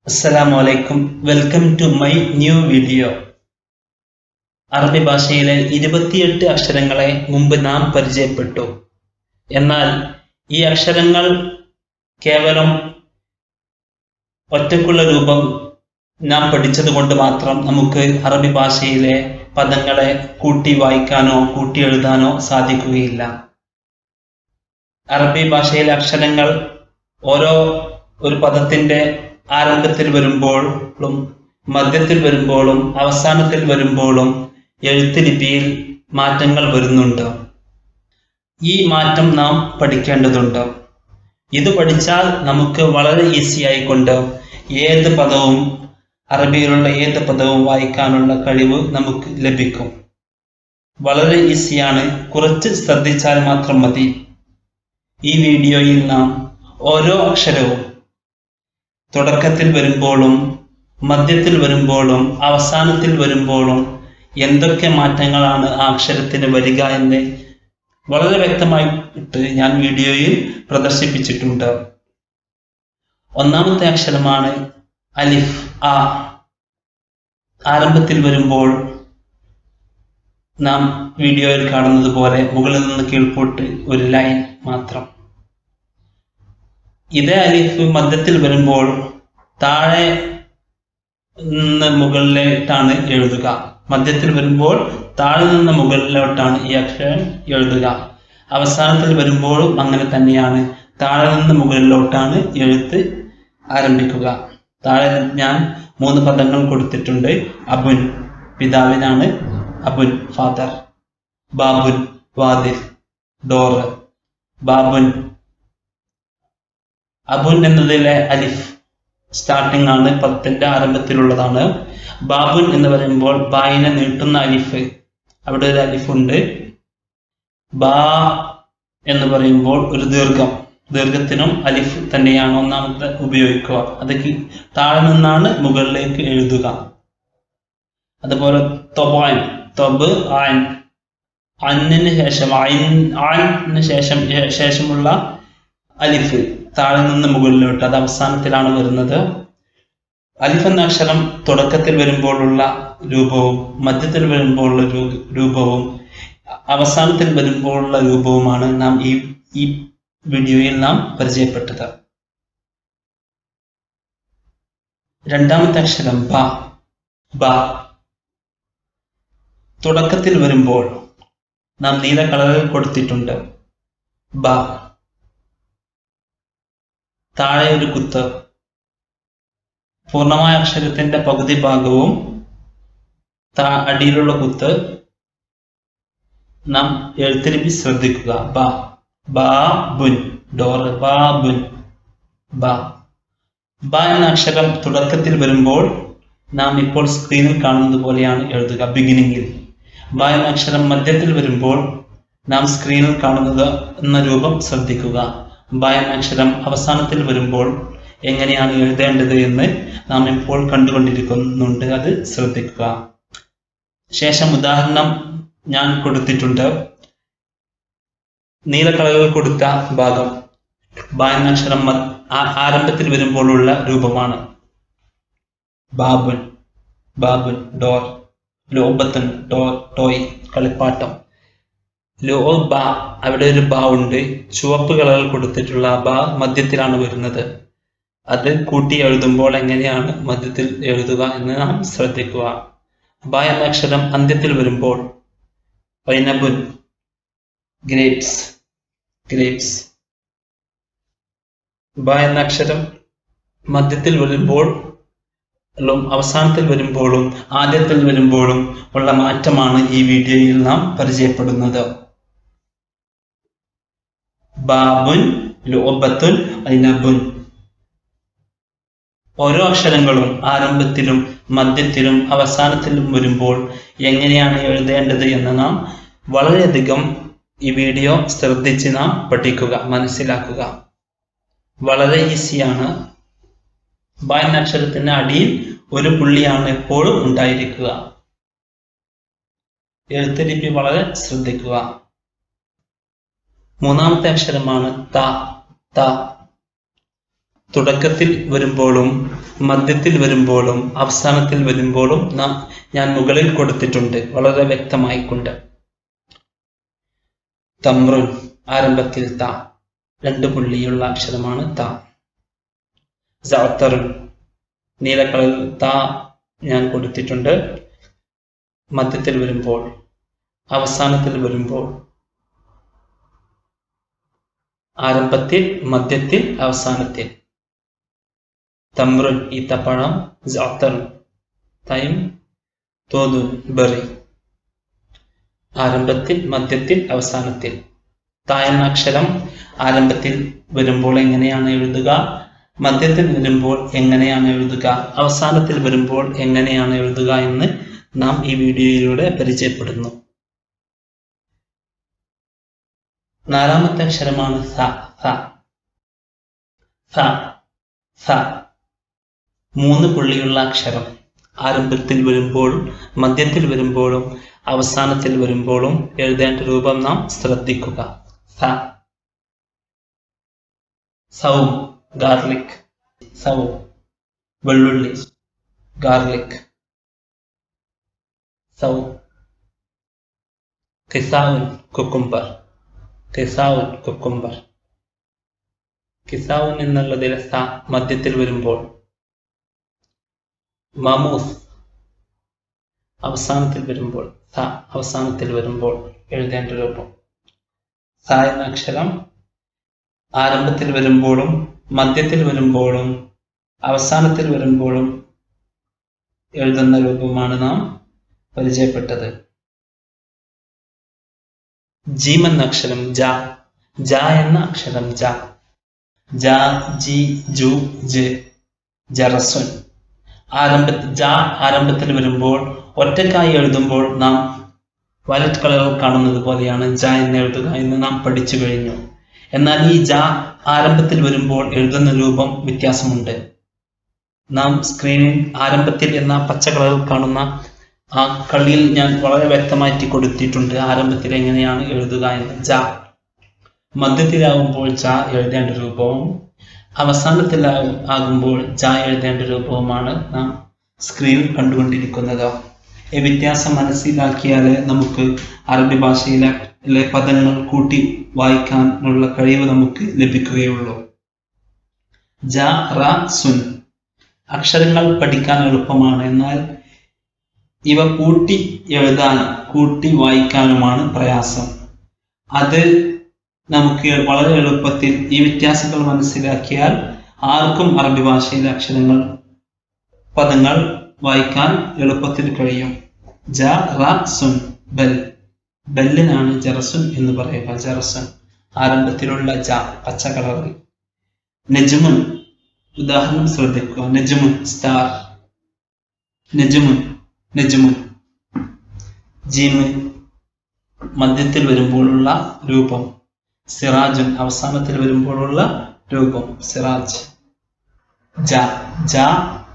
അസ്സലാമു അലൈക്കും welcome to my new video അറബി ഭാഷയിലെ ഇരുപത്തിയെട്ട് അക്ഷരങ്ങളെ മുമ്പ് നാം പരിചയപ്പെട്ടു എന്നാൽ ഈ അക്ഷരങ്ങൾ കേവലം ഒറ്റക്കുള്ള രൂപം നാം പഠിച്ചത് കൊണ്ട് മാത്രം നമുക്ക് അറബി ഭാഷയിലെ പദങ്ങളെ കൂട്ടി വായിക്കാനോ കൂട്ടി എഴുതാനോ സാധിക്കുകയില്ല അറബി ഭാഷയിലെ അക്ഷരങ്ങൾ ഓരോ ഒരു പദത്തിന്റെ ആരംഭത്തിൽ വരുമ്പോഴും മധ്യത്തിൽ വരുമ്പോഴും അവസാനത്തിൽ വരുമ്പോഴും എഴുത്ത് ലിപിയിൽ മാറ്റങ്ങൾ വരുന്നുണ്ട് ഈ മാറ്റം നാം പഠിക്കേണ്ടതുണ്ട് ഇത് പഠിച്ചാൽ നമുക്ക് വളരെ ഈസി ആയിക്കൊണ്ട് ഏത് പദവും അറബിയിലുള്ള ഏത് പദവും വായിക്കാനുള്ള കഴിവ് നമുക്ക് ലഭിക്കും വളരെ ഈസിയാണ് കുറച്ച് ശ്രദ്ധിച്ചാൽ മാത്രം മതി ഈ വീഡിയോയിൽ നാം ഓരോ അക്ഷരവും തുടക്കത്തിൽ വരുമ്പോഴും മധ്യത്തിൽ വരുമ്പോഴും അവസാനത്തിൽ വരുമ്പോഴും എന്തൊക്കെ മാറ്റങ്ങളാണ് ആ അക്ഷരത്തിന് വരിക എന്ന് വളരെ വ്യക്തമായിട്ട് ഞാൻ വീഡിയോയിൽ പ്രദർശിപ്പിച്ചിട്ടുണ്ട് ഒന്നാമത്തെ അക്ഷരമാണ് അലിഫ് ആ ആരംഭത്തിൽ വരുമ്പോൾ നാം വീഡിയോയിൽ കാണുന്നത് പോലെ മുകളിൽ നിന്ന് കീഴ്പോട്ട് ഒരു ലൈൻ മാത്രം ഇതേ അലിഫ് മധ്യത്തിൽ വരുമ്പോൾ താഴെ നിന്ന് മുകളിലോട്ടാണ് എഴുതുക മധ്യത്തിൽ വരുമ്പോൾ താഴെ നിന്ന് മുകളിലോട്ടാണ് ഈ അക്ഷരം എഴുതുക അവസാനത്തിൽ വരുമ്പോഴും അങ്ങനെ തന്നെയാണ് താഴെ നിന്ന് മുകളിലോട്ടാണ് എഴുത്ത് ആരംഭിക്കുക താഴെ ഞാൻ മൂന്ന് പദങ്ങൾ കൊടുത്തിട്ടുണ്ട് അബുൻ പിതാവിനാണ് അബുൻ ഫാദർ ബാബുൻ വാതിൽ ഡോറ് ബാബുൻ അബുൻ എന്നതിലെ അലിഫ് സ്റ്റാർട്ടിംഗ് ആണ് പദത്തിന്റെ ആരംഭത്തിലുള്ളതാണ് ബാബുൻ എന്ന് പറയുമ്പോൾ ബായിനെ നീട്ടുന്ന അലിഫ് അവിടെ ഒരു അലിഫ് ഉണ്ട് ബാ എന്ന് പറയുമ്പോൾ ഒരു ദീർഘം ദീർഘത്തിനും അലിഫ് തന്നെയാണ് ഒന്നാമത്തെ ഉപയോഗിക്കുക അത് താഴെ നിന്നാണ് മുകളിലേക്ക് എഴുതുക അതുപോലെ തൊബാൻ തൊബ് ആൻ അന്നിന് ശേഷം ആയിൻ ആനിന് ശേഷം ശേഷമുള്ള അലിഫ് താഴെ നിന്ന് മുകളിലോട്ട് അത് അവസാനത്തിലാണ് വരുന്നത് അലിഫ് എന്ന അക്ഷരം തുടക്കത്തിൽ വരുമ്പോഴുള്ള രൂപവും മധ്യത്തിൽ വരുമ്പോഴുള്ള രൂപവും അവസാനത്തിൽ വരുമ്പോഴുള്ള രൂപവുമാണ് നാം ഈ ഈ വീഡിയോയിൽ നാം പരിചയപ്പെട്ടത് രണ്ടാമത്തെ അക്ഷരം ബ ബ തുടക്കത്തിൽ വരുമ്പോൾ നാം നീല കളറിൽ കൊടുത്തിട്ടുണ്ട് ബ താഴെ ഒരു കുത്ത് പൂർണ്ണമായ അക്ഷരത്തിന്റെ പകുതി ഭാഗവും അടിയിലുള്ള കുത്ത് നാം എഴുത്തിലിപ്പി ശ്രദ്ധിക്കുക ബ ബാബുൻ ഡോർ ബാബുൻ ബ ബ എന്ന അക്ഷരം തുടക്കത്തിൽ വരുമ്പോൾ നാം ഇപ്പോൾ സ്ക്രീനിൽ കാണുന്നത് പോലെയാണ് എഴുതുക ബിഗിനിങ്ങിൽ ബ എന്ന അക്ഷരം മധ്യത്തിൽ വരുമ്പോൾ നാം സ്ക്രീനിൽ കാണുന്നത് എന്ന രൂപം ശ്രദ്ധിക്കുക ബ എന്ന അക്ഷരം അവസാനത്തിൽ വരുമ്പോൾ എങ്ങനെയാണ് എഴുതേണ്ടത് എന്ന് നാം ഇപ്പോൾ കണ്ടുകൊണ്ടിരിക്കുന്നുണ്ട് അത് ശ്രദ്ധിക്കുക ശേഷം ഉദാഹരണം ഞാൻ കൊടുത്തിട്ടുണ്ട് നീല കളറിൽ കൊടുത്ത ഭാഗം ബ എന്ന അക്ഷരം ആരംഭത്തിൽ വരുമ്പോഴുള്ള രൂപമാണ് ബാബുൻ ബാബുൻ ഡോർ ലോബത്തൻ ഡോർ ടോയ് കളിപ്പാട്ടം ലോ ബ അവിടെ ഒരു ബ ഉണ്ട് ചുവപ്പ് കളറിൽ കൊടുത്തിട്ടുള്ള ബ മധ്യത്തിലാണ് വരുന്നത് അത് കൂട്ടി എഴുതുമ്പോൾ എങ്ങനെയാണ് മധ്യത്തിൽ എഴുതുക എന്ന് നാം ശ്രദ്ധിക്കുക ബ എന്ന അക്ഷരം അന്ത്യത്തിൽ വരുമ്പോൾ പൈനബുൻ ഗ്രേപ്സ് ഗ്രേപ്സ് ബ എന്ന അക്ഷരം മധ്യത്തിൽ വരുമ്പോൾ അവസാനത്തിൽ വരുമ്പോഴും ആദ്യത്തിൽ വരുമ്പോഴും ഉള്ള മാറ്റമാണ് ഈ വീഡിയോയിൽ നാം പരിചയപ്പെടുന്നത് ബാബുൻ ലോബത്തുൻ ഐനബുൻ ഓരോ അക്ഷരങ്ങളും ആരംഭത്തിലും മധ്യത്തിലും അവസാനത്തിലും വരുമ്പോൾ എങ്ങനെയാണ് എഴുതേണ്ടത് എന്ന് നാം വളരെയധികം ഈ വീഡിയോ ശ്രദ്ധിച്ച് നാം പഠിക്കുക മനസ്സിലാക്കുക വളരെ ഈസിയാണ് ബ എന്ന അക്ഷരത്തിന്റെ അടിയിൽ ഒരു പുള്ളിയാണ് എപ്പോഴും ഉണ്ടായിരിക്കുക എഴുത്തുലിപി വളരെ ശ്രദ്ധിക്കുക മൂന്നാമത്തെ അക്ഷരമാണ് ത ത തുടക്കത്തിൽ വരുമ്പോഴും മധ്യത്തിൽ വരുമ്പോഴും അവസാനത്തിൽ വരുമ്പോഴും നാം ഞാൻ മുകളിൽ കൊടുത്തിട്ടുണ്ട് വളരെ വ്യക്തമായിക്കൊണ്ട് തമ്രുൻ ആരംഭത്തിൽ ത രണ്ട് പുള്ളിയുള്ള അക്ഷരമാണ് ത ജാത്തറുൻ നീലക്കളറിൽ ത ഞാൻ കൊടുത്തിട്ടുണ്ട് മധ്യത്തിൽ വരുമ്പോൾ അവസാനത്തിൽ വരുമ്പോൾ ആരംഭത്തിൽ മധ്യത്തിൽ അവസാനത്തിൽ തമ്രുൻ ഈത്തപ്പഴം ജാത്തറുൻ തൈം തോതുൻ ബറി ആരംഭത്തിൽ മധ്യത്തിൽ അവസാനത്തിൽ ത എന്ന അക്ഷരം ആരംഭത്തിൽ വരുമ്പോൾ എങ്ങനെയാണ് എഴുതുക മധ്യത്തിൽ വരുമ്പോൾ എങ്ങനെയാണ് എഴുതുക അവസാനത്തിൽ വരുമ്പോൾ എങ്ങനെയാണ് എഴുതുക എന്ന് നാം ഈ വീഡിയോയിലൂടെ പരിചയപ്പെടുന്നു നാലാമത്തെ അക്ഷരമാണ് സ സ സ സ മൂന്ന് പുള്ളിയുള്ള അക്ഷരം ആരംഭത്തിൽ വരുമ്പോഴും മധ്യത്തിൽ വരുമ്പോഴും അവസാനത്തിൽ വരുമ്പോഴും എഴുതേണ്ട രൂപം നാം ശ്രദ്ധിക്കുക സ സൗം ഗാർലിക് സൗ വെള്ളുള്ളി ഗാർലിക് സൗ കിസാവുൻ കുക്കുംബർ കിസാവുൻ കുക്കുംബർ കിസാവുൻ എന്നുള്ളതിലെ സ മധ്യത്തിൽ വരുമ്പോൾ മമൂസ് അവസാനത്തിൽ വരുമ്പോൾ സ അവസാനത്തിൽ വരുമ്പോൾ എഴുതേണ്ട രൂപം സ എന്ന അക്ഷരം ആരംഭത്തിൽ വരുമ്പോഴും മധ്യത്തിൽ വരുമ്പോഴും അവസാനത്തിൽ വരുമ്പോഴും എഴുതുന്ന രൂപമാണ് നാം പരിചയപ്പെട്ടത് ജീം എന്ന അക്ഷരം ജ ജ എന്ന അക്ഷരം ജ ജ ജി ജു ജെ ജറസുൻ ആരംഭത്തിൽ ജ ആരംഭത്തിൽ വരുമ്പോൾ ഒറ്റക്കായി എഴുതുമ്പോൾ നാം വയലറ്റ് കളർ കാണുന്നത് പോലെയാണ് ജ എന്ന് എഴുതുക എന്ന് നാം പഠിച്ചു കഴിഞ്ഞു എന്നാൽ ഈ ജ ആരംഭത്തിൽ വരുമ്പോൾ എഴുതുന്ന രൂപം വ്യത്യാസമുണ്ട് നാം സ്ക്രീനിൽ ആരംഭത്തിൽ എന്ന പച്ച കളറിൽ കാണുന്ന ആ കളിയിൽ ഞാൻ വളരെ വ്യക്തമായിട്ട് കൊടുത്തിട്ടുണ്ട് ആരംഭത്തിൽ എങ്ങനെയാണ് എഴുതുക എന്ന് ജ മധ്യത്തിലാവുമ്പോൾ ജ എഴുതേണ്ട രൂപവും അവസാനത്തിൽ ആകുമ്പോൾ ജ എഴുതേണ്ട രൂപവുമാണ് നാം സ്ക്രീനിൽ കണ്ടുകൊണ്ടിരിക്കുന്നത് ഈ വ്യത്യാസം മനസ്സിലാക്കിയാൽ നമുക്ക് അറബി ഭാഷയിലെ പദങ്ങൾ കൂട്ടി വായിക്കാനുള്ള കഴിവ് നമുക്ക് ലഭിക്കുകയുള്ളൂ ജ റ സുൻ അക്ഷരങ്ങൾ പഠിക്കാൻ എളുപ്പമാണ് എന്നാൽ ഇവ കൂട്ടി എഴുതാനും കൂട്ടി വായിക്കാനുമാണ് പ്രയാസം അത് നമുക്ക് വളരെ എളുപ്പത്തിൽ ഈ വ്യത്യാസങ്ങൾ മനസ്സിലാക്കിയാൽ ആർക്കും അറബി ഭാഷയിലെ അക്ഷരങ്ങൾ പദങ്ങൾ വായിക്കാൻ എളുപ്പത്തിൽ കഴിയും ജ റ സുൻ ബൽ ബല്ലിനാണ് ജറസുൻ എന്ന് പറയുക ജറസുൻ ആരംഭത്തിലുള്ള ജ പച്ച കളറിൽ നജുമുൻ ഉദാഹരണം ശ്രദ്ധിക്കുക നജുമുൻ സ്റ്റാർ നജുമുൻ നജുമുൻ ജീമുൻ മധ്യത്തിൽ വരുമ്പോഴുള്ള രൂപം സിറാജുൻ അവസാനത്തിൽ വരുമ്പോഴുള്ള രൂപം സിറാജ് ജ ജ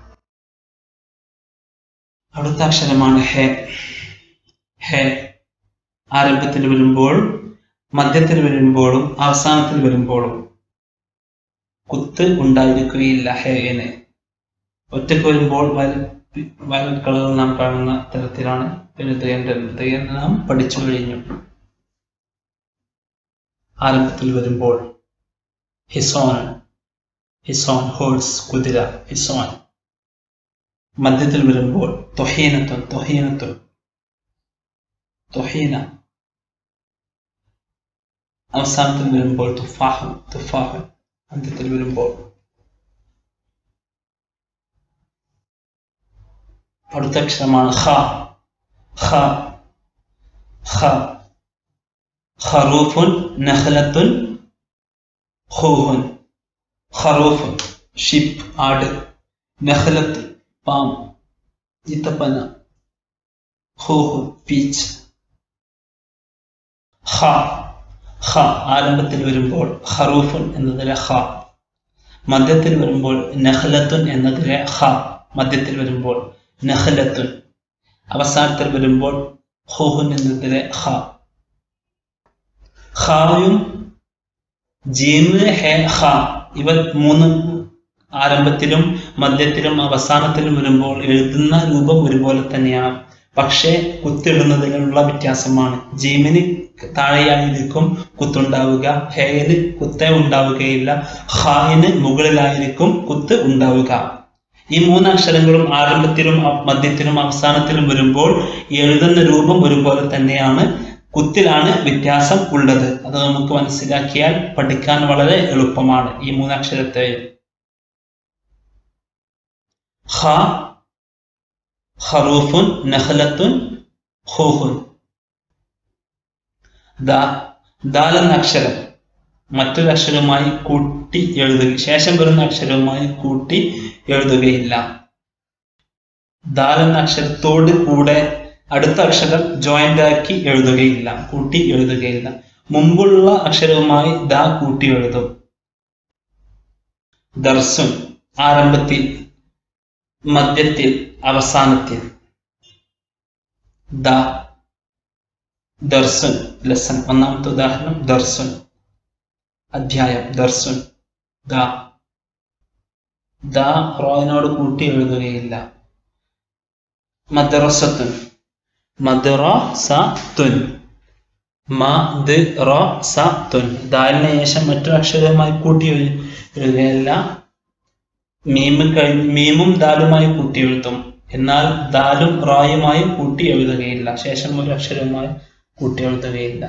അടുത്ത അക്ഷരമാണ് ഹെ ഹെ ആരംഭത്തിൽ വരുമ്പോൾ മധ്യത്തിൽ വരുമ്പോഴും അവസാനത്തിൽ വരുമ്പോഴും കുത്ത് ഉണ്ടായിരിക്കുകയില്ല ഹേന് ഒറ്റക്ക് വരുമ്പോൾ വയലറ്റ് കളർ നാം കാണുന്ന തരത്തിലാണ് എഴുതേണ്ടത് എന്ന് നാം പഠിച്ചു കഴിഞ്ഞു ആരംഭത്തിൽ വരുമ്പോൾ ഹിസോൻ ഹിസോൻ ഹോഴ്സ് കുതിര ഹിസോൻ മധ്യത്തിൽ വരുമ്പോൾ തൊഹീനത്വം തൊഹീനത്വം തൊഹീന അവസാനത്തിൽ വരുമ്പോൾ തുഫാഹ് തുഫാഹ് അന്ത്യത്തിൽ വരുമ്പോൾ അടുത്ത അക്ഷരമാണ് ഖ ഖ ഖ ഖറൂഫുൻ നഖലത്തുൻ ഖൂഹുൻ ഖറൂഫുൻ ഷിപ്പ് ആട് നഖലത്ത് പാം ഈത്തപ്പന ഖൂഹുൻ പീച്ച് ഖ ഖ ആരംഭത്തിൽ വരുമ്പോൾ ഖറൂഫുൻ എന്നതിലെ ഖ മധ്യത്തിൽ വരുമ്പോൾ നഖലത്തുൻ എന്നതിലെ ഖ മധ്യത്തിൽ വരുമ്പോൾ നഖലത്തുൻ അവസാനത്തിൽ വരുമ്പോൾ ഹുഹുൻ എന്നതിലെ ഖ ഖായും ജീമ് ഹെ ഖ ഇവ മൂന്ന് ആരംഭത്തിലും മധ്യത്തിലും അവസാനത്തിലും വരുമ്പോൾ എഴുതുന്ന രൂപം ഒരുപോലെ തന്നെയാണ് പക്ഷേ കുത്തിടുന്നതിനുള്ള വ്യത്യാസമാണ് ജീമിന് താഴെയായിരിക്കും കുത്തുണ്ടാവുക ഹേന് കുത്തേ ഉണ്ടാവുകയില്ല ഹായിന് മുകളിലായിരിക്കും കുത്ത് ഉണ്ടാവുക ഈ മൂന്ന് അക്ഷരങ്ങളും ആരംഭത്തിലും അ- മധ്യത്തിലും അവസാനത്തിലും വരുമ്പോൾ എഴുതുന്ന രൂപം ഒരുപോലെ തന്നെയാണ് കുത്തിലാണ് വ്യത്യാസം ഉള്ളത് അത് നമുക്ക് മനസ്സിലാക്കിയാൽ പഠിക്കാൻ വളരെ എളുപ്പമാണ് ഈ മൂന്ന് അക്ഷരത്തെ ഹ ഹറൂഫുൻ നഹലത്തുൻ ഹൂഹുൻ ദാ ദാൽ എന്ന അക്ഷരം മറ്റൊരു അക്ഷരവുമായി കൂട്ടി എഴുതുക ശേഷം വരുന്ന അക്ഷരവുമായി കൂട്ടി എഴുതുകയില്ല ദാൽ എന്ന അക്ഷരത്തോട് കൂടെ അടുത്ത അക്ഷരം ജോയിന്റ് ആക്കി എഴുതുകയില്ല കൂട്ടി എഴുതുകയില്ല മുമ്പുള്ള അക്ഷരവുമായി ദാ കൂട്ടി എഴുതും ദർസുൻ ആരംഭത്തിൽ മധ്യത്തിൽ അവസാനത്തിൽ ദ ദർസുൻ ലെസൺ ഒന്നാമത്തെ ഉദാഹരണം ദർസുൻ അധ്യായം ദർസുൻ ദ ദ റോയിനോട് കൂട്ടി എഴുതുകയില്ല മദ്റസത്തുൻ മദ്റസത്തുൻ മദ്റസത്തുൻ ദാലിന് ശേഷം മറ്റൊരു അക്ഷരവുമായി കൂട്ടി എഴു- എഴുതുകയില്ല മീമ് കഴിഞ്ഞ് മീമും ദാലുമായി കൂട്ടി എഴുതും എന്നാൽ ദാലും റായുമായി കൂട്ടി എഴുതുകയില്ല ശേഷം ഒരു അക്ഷരവുമായി കൂട്ടി എഴുതുകയില്ല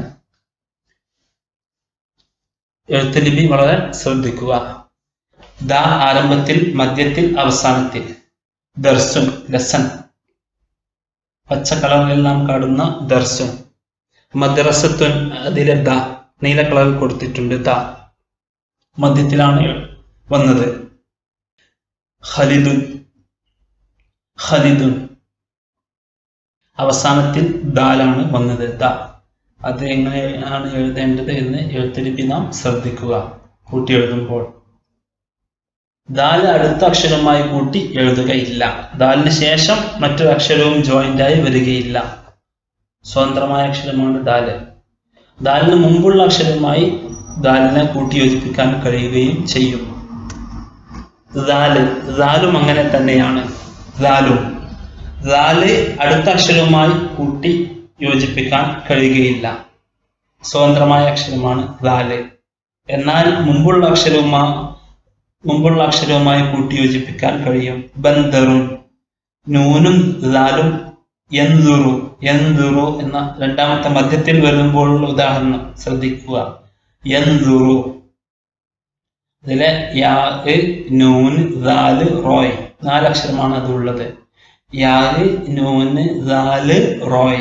എഴുത്തുലിപി വളരെ ശ്രദ്ധിക്കുക ദ ആരംഭത്തിൽ മധ്യത്തിൽ അവസാനത്തിൽ ദർസുൻ ലസൻ പച്ച കളറിൽ നാം കാണുന്ന ദർസുൻ മദ്രസത്തുൻ അതിലെ ദ നീല കളറിൽ കൊടുത്തിട്ടുണ്ട് ദ മധ്യത്തിലാണ് വന്നത് ഖലിദുൻ ഖലിദുൻ അവസാനത്തിൽ ദാലാണ് വന്നത് ദ അത് എങ്ങനെയാണ് എഴുതേണ്ടത് എന്ന് എഴുത്തുലിപി നാം ശ്രദ്ധിക്കുക കൂട്ടി എഴുതുമ്പോൾ ദാല് അടുത്ത അക്ഷരമായി കൂട്ടി എഴുതുകയില്ല ദാലിന് ശേഷം മറ്റൊരു അക്ഷരവും joint ആയി വരികയില്ല സ്വതന്ത്രമായ അക്ഷരമാണ് ദാല് ദാലിന് മുമ്പുള്ള അക്ഷരവുമായി ദാലിനെ കൂട്ടി യോജിപ്പിക്കാൻ കഴിയുകയും ചെയ്യും ദാല് ദാലും അങ്ങനെ തന്നെയാണ് ദാലും ദാല് അടുത്ത അക്ഷരവുമായി കൂട്ടി യോജിപ്പിക്കാൻ കഴിയുകയില്ല സ്വതന്ത്രമായ അക്ഷരമാണ് ദാല് എന്നാൽ മുമ്പുള്ള അക്ഷരവുമായി മുമ്പുള്ള അക്ഷരവുമായി കൂട്ടി യോജിപ്പിക്കാൻ കഴിയും ബന്ദറുൻ നൂനും ദാലും യന്തുറു യന്തുറു എന്ന രണ്ടാമത്തെ മധ്യത്തിൽ വരുമ്പോഴുള്ള ഉദാഹരണം ശ്രദ്ധിക്കുക യന്തുറു ഇതിലെ യാ നൂന് ദാല് റോയ് നാലക്ഷരമാണ് അത് ഉള്ളത് യാല് നൂന് ദാല് റോയ്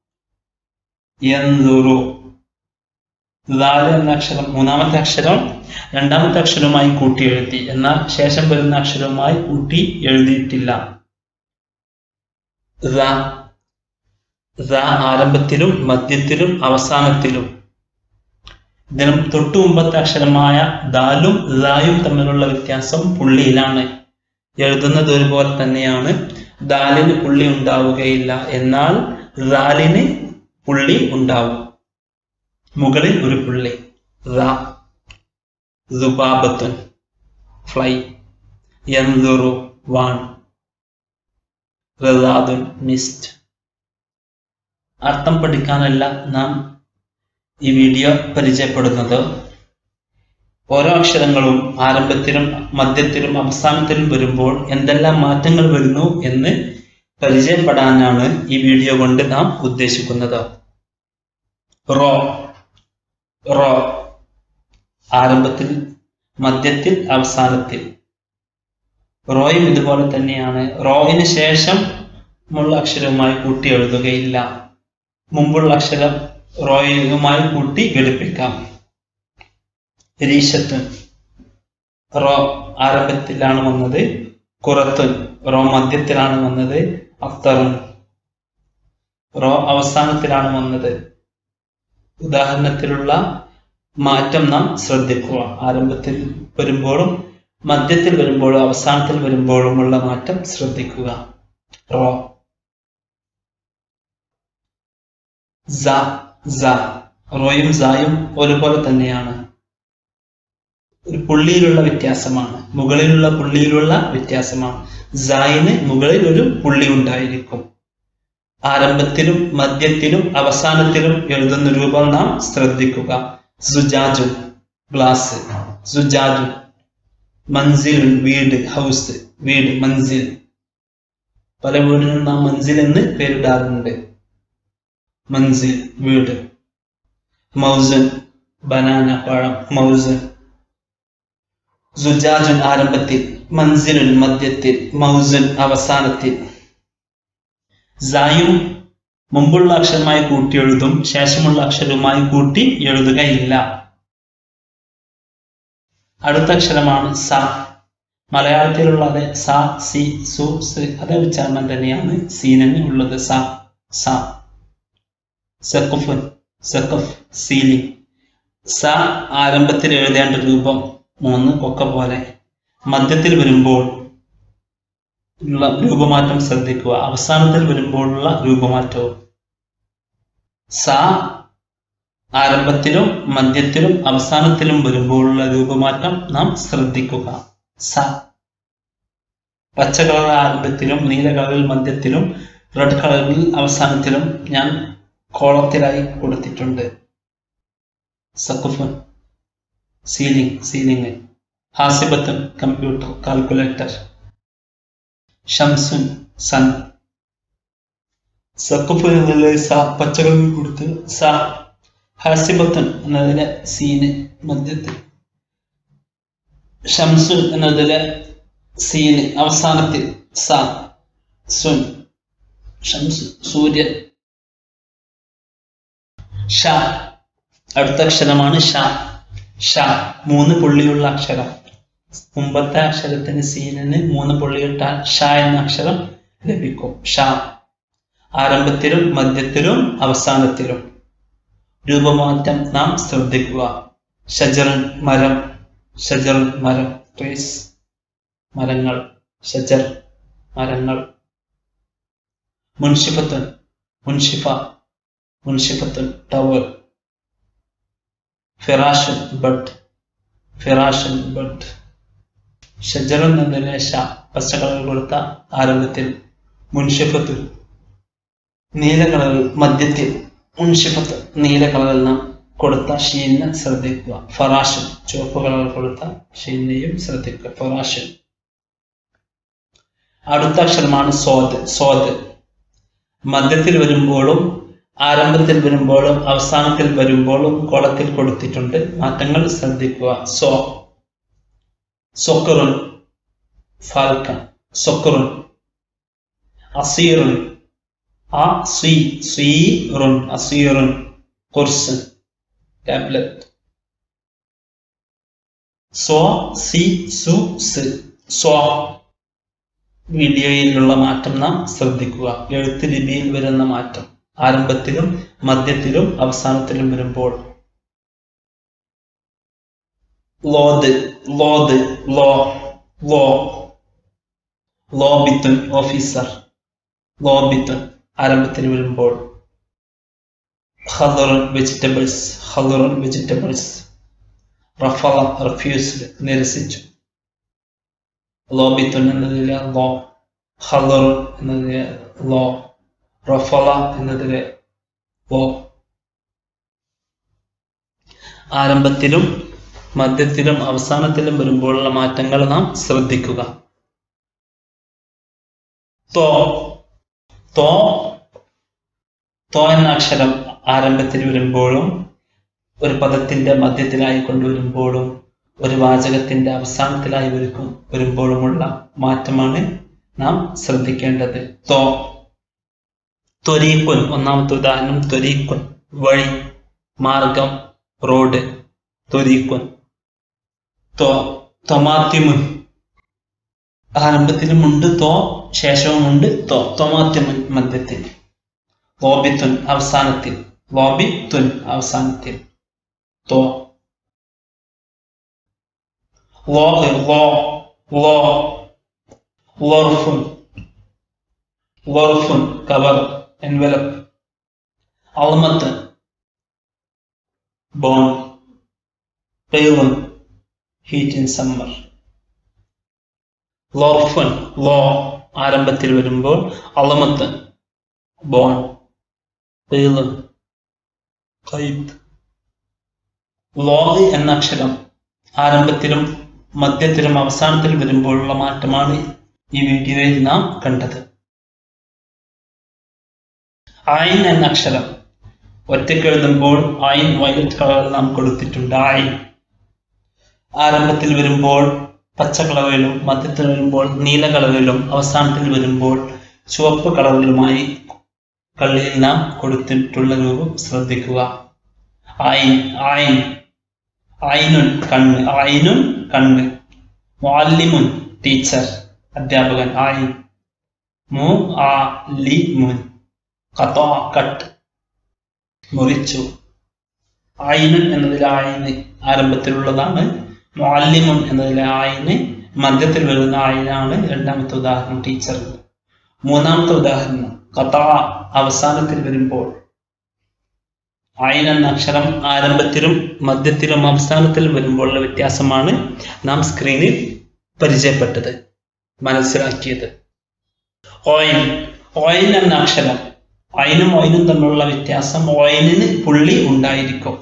യന്തുറു ദാല് എന്ന അക്ഷരം മൂന്നാമത്തെ അക്ഷരം രണ്ടാമത്തെ അക്ഷരവുമായി കൂട്ടി എഴുതി എന്നാൽ ശേഷം വരുന്ന അക്ഷരവുമായി കൂട്ടി എഴുതിയിട്ടില്ല ദ ദ ആരംഭത്തിലും മധ്യത്തിലും അവസാനത്തിലും ഇതിനും തൊട്ടു മുമ്പത്തെ അക്ഷരമായ ദാലും ദായും തമ്മിലുള്ള വ്യത്യാസം പുള്ളിയിലാണ് എഴുതുന്നത് ഒരുപോലെ തന്നെയാണ് ദാലിന് പുള്ളി ഉണ്ടാവുകയില്ല എന്നാൽ ദാലിന് പുള്ളി ഉണ്ടാവും മുകളിൽ ഒരു പുള്ളി ദ ദുബാബത്തുൻ ഫ്ലൈ യന്തുറു വാൺ റദാദുൻ മിസ്റ്റ് അർത്ഥം പഠിക്കാനല്ല നാം ഈ വീഡിയോ പരിചയപ്പെടുന്നത് ഓരോ അക്ഷരങ്ങളും ആരംഭത്തിലും മധ്യത്തിലും അവസാനത്തിലും വരുമ്പോൾ എന്തെല്ലാം മാറ്റങ്ങൾ വരുന്നു എന്ന് പരിചയപ്പെടാനാണ് ഈ വീഡിയോ കൊണ്ട് നാം ഉദ്ദേശിക്കുന്നത് റോ റോ ആരംഭത്തിൽ മധ്യത്തിൽ അവസാനത്തിൽ റോയും ഇതുപോലെ തന്നെയാണ് റോയിന് ശേഷം മുള്ള അക്ഷരവുമായി കൂട്ടി എഴുതുകയില്ല മുമ്പുള്ള അക്ഷരം റോയുമായി കൂട്ടി ഘടിപ്പിക്കാം രീശത്തുൻ റോ ആരംഭത്തിലാണ് വന്നത് കുറത്തുൻ റോ മധ്യത്തിലാണ് വന്നത് അഫ്തറുൻ റോ അവസാനത്തിലാണ് വന്നത് ഉദാഹരണത്തിലുള്ള മാറ്റം നാം ശ്രദ്ധിക്കുക ആരംഭത്തിൽ വരുമ്പോഴും മധ്യത്തിൽ വരുമ്പോഴും അവസാനത്തിൽ വരുമ്പോഴുമുള്ള മാറ്റം ശ്രദ്ധിക്കുക റോ സ സ റോയും സായും ഒരുപോലെ തന്നെയാണ് ഒരു പുള്ളിയിലുള്ള വ്യത്യാസമാണ് മുകളിലുള്ള പുള്ളിയിലുള്ള വ്യത്യാസമാണ് സായിന് മുകളിൽ ഒരു പുള്ളി ഉണ്ടായിരിക്കും ആരംഭത്തിലും മധ്യത്തിലും അവസാനത്തിലും എഴുതുന്ന രൂപം നാം ശ്രദ്ധിക്കുക സുജാജു ഗ്ലാസ് സുജാജു മൻസിൽ വീട് ഹൗസ് വീട് മൻസിൽ പല വീടിനും നാം മൻസിൽ എന്ന് പേരിടാറുണ്ട് മൻസിൽ വീട് മൗസൻ ബനാന പഴം മൗസൻ സുജാജുൻ ആരംഭത്തിൽ മൻസിലുൻ മധ്യത്തിൽ മൗസൻ അവസാനത്തിൽ സായും മുമ്പുള്ള അക്ഷരമായി കൂട്ടി എഴുതും ശേഷമുള്ള അക്ഷരവുമായി കൂട്ടി എഴുതുകയില്ല അടുത്ത അക്ഷരമാണ് സ മലയാളത്തിലുള്ള അതേ സ സി സു സ് അതേ ഉച്ചാരണം തന്നെയാണ് സീനന് ഉള്ളത് സ സ സെക്കഫുൻ സെക്കഫ് സീലിംഗ് സ ആരംഭത്തിൽ എഴുതേണ്ട രൂപം മൂന്ന് കൊക്ക പോലെ മധ്യത്തിൽ വരുമ്പോൾ ഉള്ള രൂപമാറ്റം ശ്രദ്ധിക്കുക അവസാനത്തിൽ വരുമ്പോഴുള്ള രൂപമാറ്റവും സ ആരംഭത്തിലും മധ്യത്തിലും അവസാനത്തിലും വരുമ്പോഴുള്ള രൂപമാറ്റം നാം ശ്രദ്ധിക്കുക സ പച്ച കളർ ആരംഭത്തിലും നീല കളറിൽ മധ്യത്തിലും റെഡ് കളറിൽ അവസാനത്തിലും ഞാൻ കോളത്തിലായി കൊടുത്തിട്ടുണ്ട് സക്കുഫൻ സീലിംഗ് സീലിംഗ് ഹാസിബത്തൻ കമ്പ്യൂട്ടർ കാൽക്കുലേറ്റർ ഷംസുൻ സൺ സക്കുഫ് എന്നതിലെ സ പച്ചകളിൽ കൊടുത്ത് സ ഹാസിബത്തൻ എന്നതിലെ സീന് മധ്യത്തിൽ ഷംസുൻ എന്നതിലെ സീന് അവസാനത്തിൽ സ സുൻ ഷംസ് സൂര്യൻ ഷ അടുത്ത അക്ഷരമാണ് ഷ ഷ മൂന്ന് പുള്ളിയുള്ള അക്ഷരം മുമ്പത്തെ അക്ഷരത്തിന് സീനിന് മൂന്ന് പുള്ളിയിട്ടാൽ ഷ എന്ന അക്ഷരം ലഭിക്കും ഷ ആരംഭത്തിലും മധ്യത്തിലും അവസാനത്തിലും രൂപമാറ്റം നാം ശ്രദ്ധിക്കുക ഷജറൻ മരം ഷജറൻ മരം ട്രീസ് മരങ്ങൾ ഷജർ മരങ്ങൾ മുൻഷിഫത്തുൻ മുൻഷിഫ മുൻഷിഫത്തുൻ ടവർ ഫിറാഷൻ ബഡ് ഫിറാഷൻ ബഡ് ഷജറൻ എന്നതിലെ ഷ പച്ച കളർ കൊടുത്ത ആരംഭത്തിൽ മുൻഷിഫത്തുൻ നീല കളറിൽ മധ്യത്തിൽ മുൻഷിഫത്ത് നീല കളറിൽ നാം കൊടുത്ത ഷീനെ ശ്രദ്ധിക്കുക ഫറാഷൻ ചുവപ്പ് കളർ കൊടുത്ത ഷീനെയും ശ്രദ്ധിക്കുക ഫറാഷൻ അടുത്ത അക്ഷരമാണ് സ്വാദ് സ്വാദ് മധ്യത്തിൽ വരുമ്പോഴും ആരംഭത്തിൽ വരുമ്പോഴും അവസാനത്തിൽ വരുമ്പോഴും കോളത്തിൽ കൊടുത്തിട്ടുണ്ട് മാറ്റങ്ങൾ ശ്രദ്ധിക്കുക സോ സൊക്കറുൻ ഫാൽക്കൺ സൊക്കറുൻ അസീറുൻ ആ സീ സീറുൻ അസീറുൻ കുർസൻ ടാബ്ലറ്റ് സോ സി സു സ് സോ വീഡിയോയിലുള്ള മാറ്റം നാം ശ്രദ്ധിക്കുക എഴുത്ത് ലിപിയിൽ വരുന്ന മാറ്റം ആരംഭത്തിലും മധ്യത്തിലും അവസാനത്തിലും വരുമ്പോൾ ലോത് ലോത് ലോ ലോ ലോബിത്തുൻ ഓഫീസർ ലോബിത്തുൻ ആരംഭത്തിൽ വരുമ്പോൾ ഹലറുൻ വെജിറ്റബിൾസ് ഹലറുൻ വെജിറ്റബിൾസ് റഫല റഫ്യൂസ്ഡ് നിരസിച്ചു ലോബിത്തുൻ എന്നതിലെ ലോ ഹലറുൻ എന്നതിലെ ലോ റഫല എന്നതിലെ ലോ ആരംഭത്തിലും മധ്യത്തിലും അവസാനത്തിലും വരുമ്പോഴുള്ള മാറ്റങ്ങൾ നാം ശ്രദ്ധിക്കുക തോ തോ തോ എന്ന അക്ഷരം ആരംഭത്തിൽ വരുമ്പോഴും ഒരു പദത്തിന്റെ മധ്യത്തിലായി കൊണ്ടുവരുമ്പോഴും ഒരു വാചകത്തിന്റെ അവസാനത്തിലായി വരും വരുമ്പോഴുമുള്ള മാറ്റമാണ് നാം ശ്രദ്ധിക്കേണ്ടത് തോ ത്വരീക്കുൻ ഒന്നാമത്തെ ഉദാഹരണം ത്വരീക്കുൻ വഴി മാർഗം റോഡ് ത്വരീക്കുൻ തോ തൊമാത്തിമുൻ ആരംഭത്തിലുമുണ്ട് തോ ശേഷവുമുണ്ട് തോ തൊമാത്തിമുൻ മധ്യത്തിൽ ലോബിത്തുൻ അവസാനത്തിൽ ലോബിത്തുൻ അവസാനത്തിൽ തോ ലോ ലോ ലോ ലോർഫുൻ ലോർഫുൻ കവർ എൻവലപ്പ് അൾമത്ത് ബോൺ പെയ്വൻ ഹീറ്റ് ഇൻ സമ്മർ ലോഫൻ ലോ ആരംഭത്തിൽ വരുമ്പോൾ അളമത്ത് ബോൺ പേള് കൈത്ത് ലോഹ് എന്ന അക്ഷരം ആരംഭത്തിലും മധ്യത്തിലും അവസാനത്തിലും വരുമ്പോഴുള്ള മാറ്റമാണ് ഈ വീഡിയോയിൽ നാം കണ്ടത് ആയിൻ എന്ന അക്ഷരം ഒറ്റയ്ക്ക് എഴുതുമ്പോൾ ആയിൻ വയലറ്റ് കളറിൽ നാം കൊടുത്തിട്ടുണ്ട് ആയിൻ ആരംഭത്തിൽ വരുമ്പോൾ പച്ച കളറിലും മധ്യത്തിൽ വരുമ്പോൾ നീല കളറിലും അവസാനത്തിൽ വരുമ്പോൾ ചുവപ്പ് കളറിലുമായി കള്ളിയിൽ നാം കൊടുത്തിട്ടുള്ള രൂപം ശ്രദ്ധിക്കുക ആയിൻ ആയിൻ ആയിനുൻ കണ്ണ് ആയിനുൻ കണ്ണ് മുഅല്ലിമുൻ ടീച്ചർ അധ്യാപകൻ ആയിൻ മു ആ ലി മുൻ കത്തോ കട്ട് മുറിച്ചു ആയിനുൻ എന്നതിലെ ആയിന് ആരംഭത്തിലുള്ളതാണ് മുഅല്ലിമുൻ എന്നതിലെ ആയിന് മധ്യത്തിൽ വരുന്ന ആയിനാണ് രണ്ടാമത്തെ ഉദാഹരണം ടീച്ചർ മൂന്നാമത്തെ ഉദാഹരണം കഥ അവസാനത്തിൽ വരുമ്പോൾ ആയിൻ എന്ന അക്ഷരം ആരംഭത്തിലും മധ്യത്തിലും അവസാനത്തിലും വരുമ്പോഴുള്ള വ്യത്യാസമാണ് നാം സ്ക്രീനിൽ പരിചയപ്പെട്ടത് മനസ്സിലാക്കിയത് ഓയിൻ ഓയിൻ എന്ന അക്ഷരം അയിനും ഒയിനും തമ്മിലുള്ള വ്യത്യാസം ഓയിനിന് പുള്ളി ഉണ്ടായിരിക്കും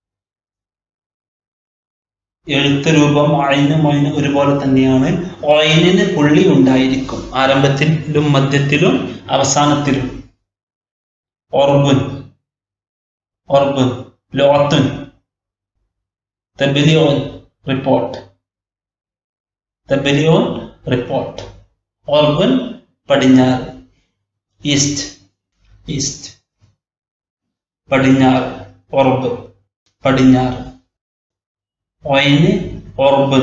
എഴുത്ത് രൂപം അയിനും ഒയിനും ഒരുപോലെ തന്നെയാണ് ഓയിനിന് പുള്ളി ഉണ്ടായിരിക്കും ആരംഭത്തിലും മധ്യത്തിലും അവസാനത്തിലും ഓർബുൻ ഓർബുൻ ലോത്തുൻ തെബിലിയോൻ റിപ്പോർട്ട് തെബിലിയോൻ റിപ്പോർട്ട് ഓർബുൻ പടിഞ്ഞാറ് ഈസ്റ്റ് ഈസ്റ്റ് പടിഞ്ഞാറ് ഒറബ് പടിഞ്ഞാറ് ഒയിന് ഒറബ്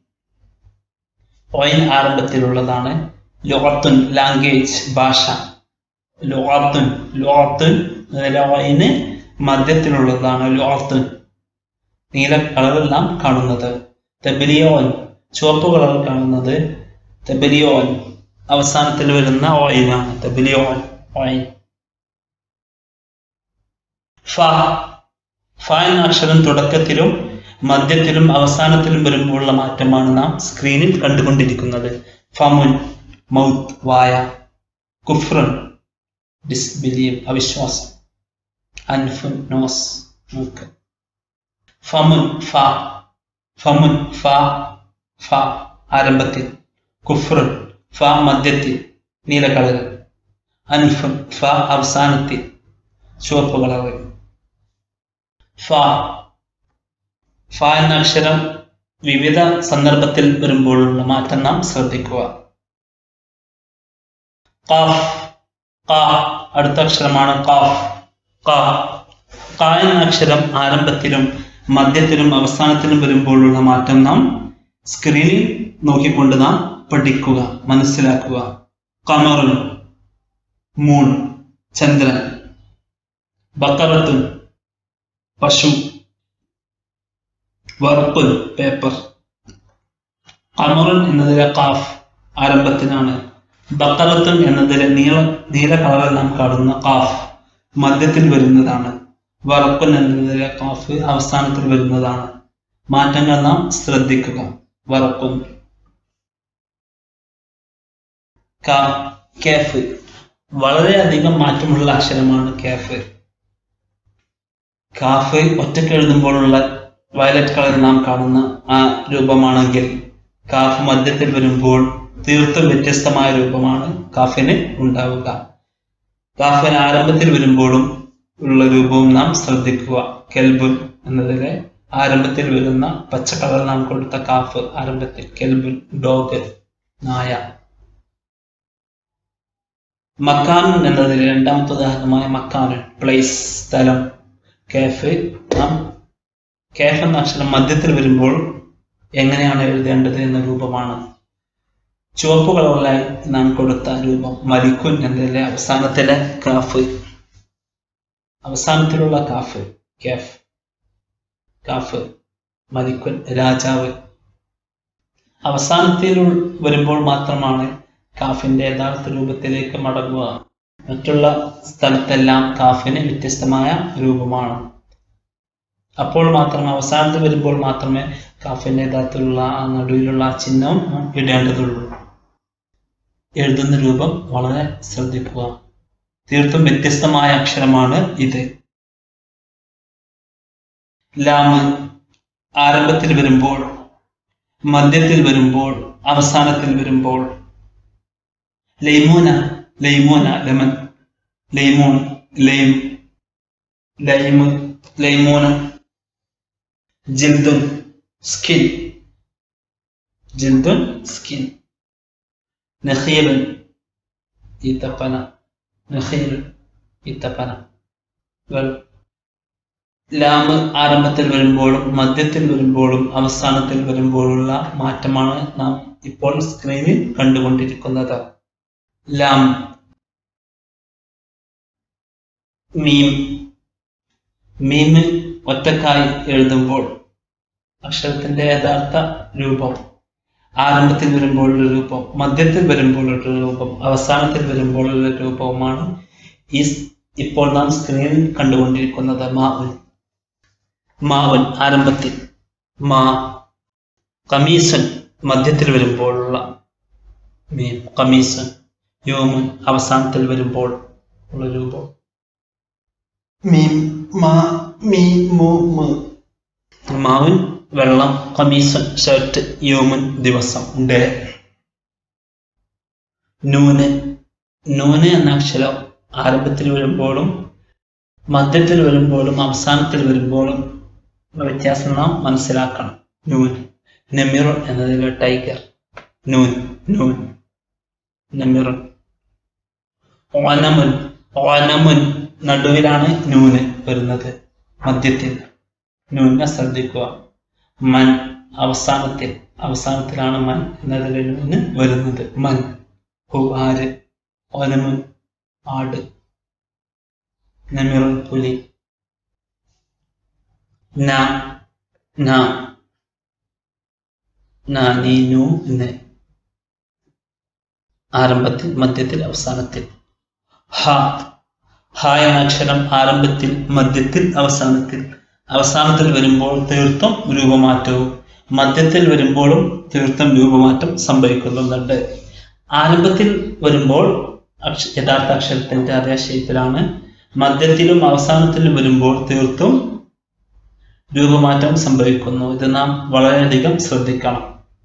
ഒയിൻ ആരംഭത്തിലുള്ളതാണ് ലോത്തുൻ ലാംഗ്വേജ് ഭാഷ ലോത്തുൻ ലോത്തുൻ ഒയിന് മധ്യത്തിലുള്ളതാണ് ലോത്തുൻ നീല കളറിൽ നാം കാണുന്നത് തെബിലിയോൻ ചുവപ്പ് കളറിൽ കാണുന്നത് തെബിലിയോൻ അവസാനത്തിൽ വരുന്ന ഓയിനാണ് തെബിലിയോൻ ഓയിൻ ഫ ഫ എന്ന അക്ഷരം തുടക്കത്തിലും മധ്യത്തിലും അവസാനത്തിലും വരുമ്പോഴുള്ള മാറ്റമാണ് നാം സ്ക്രീനിൽ കണ്ടുകൊണ്ടിരിക്കുന്നത് ഫമുൻ മൗത്ത് വായ കുഫ്രൻ ഡിസ്ബിലീവ് അവിശ്വാസം അൻഫുൻ നോസ് മൂക്ക് ഫമുൻ ഫ ഫമുൻ ഫ ഫ ആരംഭത്തിൽ കുഫ്രൻ ഫ മധ്യത്തിൽ നീല കളറിൽ അൻഫുൻ ഫ അവസാനത്തിൽ ചുവപ്പ് കളറിൽ ഫ ഫ എന്ന അക്ഷരം വിവിധ സന്ദർഭത്തിൽ വരുമ്പോഴുള്ള മാറ്റം നാം ശ്രദ്ധിക്കുക കാഫ് കാ അടുത്ത അക്ഷരമാണ് കാഫ് കാ കാ എന്ന അക്ഷരം ആരംഭത്തിലും മധ്യത്തിലും അവസാനത്തിലും വരുമ്പോഴുള്ള മാറ്റം നാം സ്ക്രീനിൽ നോക്കിക്കൊണ്ട് നാം പഠിക്കുക മനസ്സിലാക്കുക കമറുൻ മൂൺ ചന്ദ്രൻ ബക്കറത്തുൻ പശു വർപ്പുൻ പേപ്പർ കമറുൻ എന്നതിലെ കാഫ് ആരംഭത്തിനാണ് ബക്കറത്തുൻ എന്നതിലെ നീള നീല കളറിൽ നാം കാണുന്ന കാഫ് മധ്യത്തിൽ വരുന്നതാണ് വറപ്പൻ എന്നതിലെ കാഫ് അവസാനത്തിൽ വരുന്നതാണ് മാറ്റങ്ങൾ നാം ശ്രദ്ധിക്കുക വറപ്പുൻ കേഫ് വളരെയധികം മാറ്റമുള്ള അക്ഷരമാണ് കേഫ് കാഫ് ഒറ്റയ്ക്ക് എഴുതുമ്പോഴുള്ള വയലറ്റ് കളർ നാം കാണുന്ന ആ രൂപമാണെങ്കിൽ കാഫ് മധ്യത്തിൽ വരുമ്പോൾ തീർത്തും വ്യത്യസ്തമായ രൂപമാണ് കാഫിന് ഉണ്ടാവുക കാഫിന് ആരംഭത്തിൽ വരുമ്പോഴും ഉള്ള രൂപവും നാം ശ്രദ്ധിക്കുക കെൽബുൻ എന്നതിലെ ആരംഭത്തിൽ വരുന്ന പച്ച കളർ നാം കൊടുത്ത കാഫ് ആരംഭത്തിൽ കെൽബുൻ ഡോഗ് നായ മക്കാൻ എന്നതിലെ രണ്ടാമത്തെ ഉദാഹരണമായ മക്കാനൻ പ്ലേസ് സ്ഥലം കേഫ് നാം കേഫ് എന്ന അക്ഷരം മധ്യത്തിൽ വരുമ്പോൾ എങ്ങനെയാണ് എഴുതേണ്ടത് എന്ന രൂപമാണ് ചുവപ്പ് കളറിലായി നാം കൊടുത്ത രൂപം മലിക്കുൻ എന്നതിലെ അവസാനത്തിലെ കാഫ് അവസാനത്തിലുള്ള കാഫ് കേഫ് കാഫ് മലിക്കുൻ രാജാവ് അവസാനത്തിൽ വരുമ്പോൾ മാത്രമാണ് കാഫിന്റെ യഥാർത്ഥ രൂപത്തിലേക്ക് മടങ്ങുക മറ്റുള്ള സ്ഥലത്തെല്ലാം കാഫിന് വ്യത്യസ്തമായ രൂപമാണ് അപ്പോൾ മാത്രമേ അവസാനത്തിൽ വരുമ്പോൾ മാത്രമേ കാഫിന്റെ യഥാർത്ഥത്തിലുള്ള ആ നടുവിലുള്ള ആ ചിഹ്നം നാം ഇടേണ്ടതുള്ളൂ എഴുതുന്ന രൂപം വളരെ ശ്രദ്ധിക്കുക തീർത്തും വ്യത്യസ്തമായ അക്ഷരമാണ് ഇത് ലാമ് ആരംഭത്തിൽ വരുമ്പോൾ മധ്യത്തിൽ വരുമ്പോൾ അവസാനത്തിൽ വരുമ്പോൾ ലൈമൂന ലൈമൂന ലെമൻ ലൈമൂൺ ലൈം ലൈമ് ലൈമൂന ജിൽദുൻ സ്കിൻ ജിൽദുൻ സ്കിൻ നഖീലുൻ ഈത്തപ്പന നഖീൽ ഈത്തപ്പന വെൾ ലാമ് ആരംഭത്തിൽ വരുമ്പോഴും മധ്യത്തിൽ വരുമ്പോഴും അവസാനത്തിൽ വരുമ്പോഴുള്ള മാറ്റമാണ് നാം ഇപ്പോൾ സ്ക്രീനിൽ കണ്ടുകൊണ്ടിരിക്കുന്നത് ലാം മീം മീമിൽ ഒറ്റക്കായി എഴുതുമ്പോൾ അക്ഷരത്തിന്റെ യഥാർത്ഥ രൂപം ആരംഭത്തിൽ വരുമ്പോഴുള്ള രൂപം മധ്യത്തിൽ വരുമ്പോഴുള്ള രൂപം അവസാനത്തിൽ വരുമ്പോഴുള്ള രൂപവുമാണ് ഈ സ് ഇപ്പോൾ നാം സ്ക്രീനിൽ കണ്ടുകൊണ്ടിരിക്കുന്നത് മാവുൻ മാവൻ ആരംഭത്തിൽ മാ കമീസൻ മധ്യത്തിൽ വരുമ്പോഴുള്ള മീം കമീസൻ യോമുൻ അവസാനത്തിൽ വരുമ്പോൾ ഉള്ള രൂപം മീം മാ മീ മു മ് മാവൻ വെള്ളം കമീസൻ ഷർട്ട് യോമുൻ ദിവസം ഡേ നൂന് നൂന് എന്ന അക്ഷരം ആരംഭത്തിൽ വരുമ്പോഴും മധ്യത്തിൽ വരുമ്പോഴും അവസാനത്തിൽ വരുമ്പോഴും ഉള്ള വ്യത്യാസം നാം മനസ്സിലാക്കണം നൂൻ നെമിറു എന്നതിലെ ടൈഗർ നൂൻ നൂൻ നെമിറു ഓനമുൻ ഓനമുൻ നടുവിലാണ് നൂന് വരുന്നത് മധ്യത്തിൽ നൂനെ ശ്രദ്ധിക്കുക മൻ അവസാനത്തിൽ അവസാനത്തിലാണ് മൻ എന്നതിലെ നൂന് വരുന്നത് മൻ ഹു ആര് ഓനമുൻ ആട് നെമിറുൻ പുലി ന ന ന നീ നു എന്ന് ആരംഭത്തിൽ മധ്യത്തിൽ അവസാനത്തിൽ ഹ ഹ എന്ന അക്ഷരം ആരംഭത്തിൽ മധ്യത്തിൽ അവസാനത്തിൽ അവസാനത്തിൽ വരുമ്പോൾ തീർത്ഥം രൂപമാറ്റവും മധ്യത്തിൽ വരുമ്പോഴും തീർത്ഥം രൂപമാറ്റം സംഭവിക്കുന്നുണ്ട് ആരംഭത്തിൽ വരുമ്പോൾ അക്ഷ യഥാർത്ഥ അക്ഷരത്തിന്റെ അതേ ഷേപ്പിലാണ് മധ്യത്തിലും അവസാനത്തിലും വരുമ്പോൾ തീർത്തും രൂപമാറ്റം സംഭവിക്കുന്നു ഇത് നാം വളരെയധികം ശ്രദ്ധിക്കണം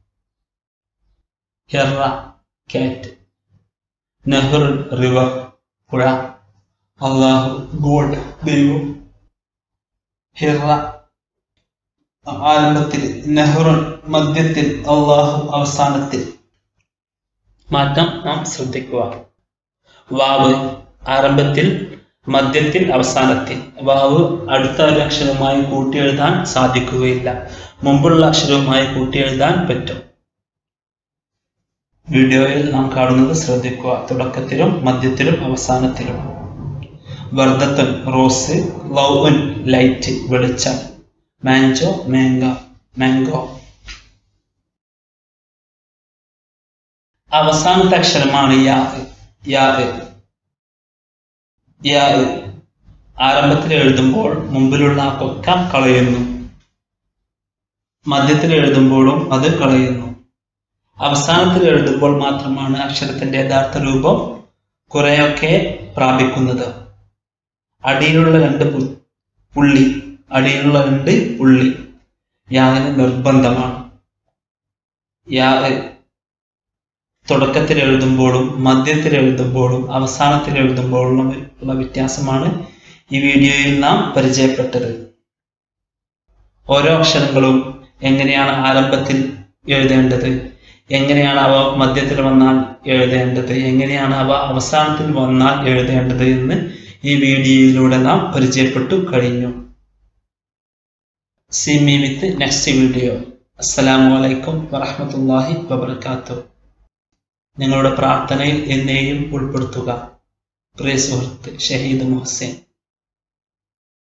ഹെറ കാറ്റ് നെഹ്റു റിവർ പുഴ അള്ളാഹു ഗോഡ് ദൈവം ഹിറ ആരംഭത്തിൽ നെഹ്റു മധ്യത്തിൽ അള്ളാഹു അവസാനത്തിൽ മാറ്റം നാം ശ്രദ്ധിക്കുക വാവ് ആരംഭത്തിൽ മധ്യത്തിൽ അവസാനത്തിൽ വാവ് അടുത്ത ഒരു അക്ഷരവുമായി കൂട്ടിയെഴുതാൻ സാധിക്കുകയില്ല മുമ്പുള്ള അക്ഷരവുമായി കൂട്ടിയെഴുതാൻ പറ്റും വീഡിയോയിൽ നാം കാണുന്നത് ശ്രദ്ധിക്കുക തുടക്കത്തിലും മധ്യത്തിലും അവസാനത്തിലും വർദ്ധത്തൻ റോസ് ലൗൻ ലൈറ്റ് വെളിച്ചം മാഞ്ചോ മാങ്ക മാംഗോ അവസാനത്തെ അക്ഷരമാണ് യാ യാ യാ ആരംഭത്തിൽ എഴുതുമ്പോൾ മുമ്പിലുള്ള ആ കൊക്ക കളയുന്നു മധ്യത്തിൽ എഴുതുമ്പോഴും അത് കളയുന്നു അവസാനത്തിൽ എഴുതുമ്പോൾ മാത്രമാണ് അക്ഷരത്തിന്റെ യഥാർത്ഥ രൂപം കുറെയൊക്കെ പ്രാപിക്കുന്നത് അടിയിലുള്ള രണ്ട് പു- പുള്ളി അടിയിലുള്ള രണ്ട് പുള്ളി യാതിന് നിർബന്ധമാണ് യാ തുടക്കത്തിൽ എഴുതുമ്പോഴും മധ്യത്തിൽ എഴുതുമ്പോഴും അവസാനത്തിൽ എഴുതുമ്പോഴും ഉള്ള വ്യത്യാസമാണ് ഈ വീഡിയോയിൽ നാം പരിചയപ്പെട്ടത് ഓരോ അക്ഷരങ്ങളും എങ്ങനെയാണ് ആരംഭത്തിൽ എഴുതേണ്ടത് എങ്ങനെയാണ് അവ മധ്യത്തിൽ വന്നാൽ എഴുതേണ്ടത് എങ്ങനെയാണ് അവ അവസാനത്തിൽ വന്നാൽ എഴുതേണ്ടത് എന്ന് ഈ വീഡിയോയിലൂടെ നാം പരിചയപ്പെട്ടു കഴിഞ്ഞു see me with next video അസ്സലാമു അലൈക്കും വറഹ്മത്തുള്ളാഹി വബർക്കാത്തു നിങ്ങളുടെ പ്രാർത്ഥനയിൽ എന്നെയും ഉൾപ്പെടുത്തുക പ്രിയ സുഹൃത്ത് ഷഹീദ് മുഹസിൻ